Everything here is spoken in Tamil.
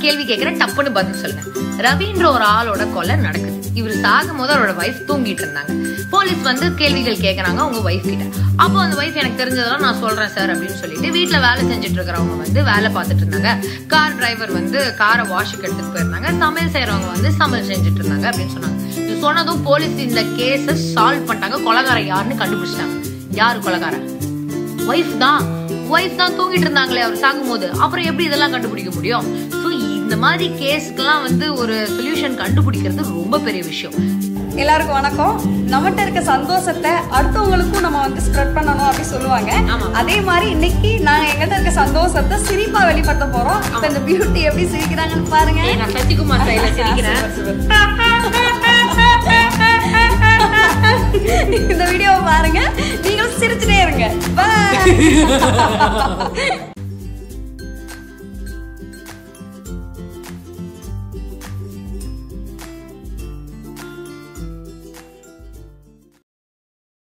கேள்வி கேட்கிறேன் டப்புன்னு பதில் சொல்லுங்க ரவின்ற ஒரு ஆளோட கொலை நடக்குது இவர் சாகும் போது அவரோட வைஃப் தூங்கிட்டு இருந்தாங்க போலீஸ் வந்து கேள்விகள் கேட்கறாங்க அவங்க வைஃப் கிட்ட அப்போ அந்த வைஃப் எனக்கு தெரிஞ்சதெல்லாம் நான் சொல்றேன் சார் அப்படின்னு சொல்லிட்டு வீட்ல வேலை செஞ்சுட்டு இருக்கிறவங்க வந்து வேலை பார்த்துட்டு இருந்தாங்க கார் டிரைவர் வந்து காரை வாஷுக்கு எடுத்துட்டு போயிருந்தாங்க சமையல் செய்யறவங்க வந்து சமையல் செஞ்சுட்டு இருந்தாங்க அப்படின்னு சொன்னாங்க இது சொன்னதும் போலீஸ் இந்த கேஸை சால்வ் பண்ணிட்டாங்க கொலகாரன் யாருன்னு கண்டுபிடிச்சிட்டாங்க யாரு கொலகாரன் ஒய்ஃப் தான் ஒய்ஃப் தான் தூங்கிட்டு இருந்தாங்களே அவர் சாகும்போது அப்புறம் எப்படி இதெல்லாம் கண்டுபிடிக்க முடியும் ஸோ இந்த மாதிரி கேஸ்க்கெல்லாம் வந்து ஒரு சொல்யூஷன் கண்டுபிடிக்கிறது ரொம்ப பெரிய விஷயம் எல்லாருக்கும் வணக்கம் நம்மகிட்ட இருக்க சந்தோஷத்தை அடுத்தவங்களுக்கும் நம்ம வந்து ஸ்ப்ரெட் பண்ணணும் அப்படி சொல்லுவாங்க ஆமா. அதே மாதிரி இன்னைக்கு நாங்க எங்கிட்ட இருக்க சந்தோஷத்தை சிரிப்பா வெளிப்படுத்த போறோம் இப்ப இந்த பியூட்டி எப்படி சிரிக்கிறாங்கன்னு பாருங்க ஏய், நான் சசிகுமார் ஸ்டைல சிரிக்கிறேன் இந்த வீடியோவை பாருங்க நீங்களும் சிரிச்சுட்டே இருங்க Bye.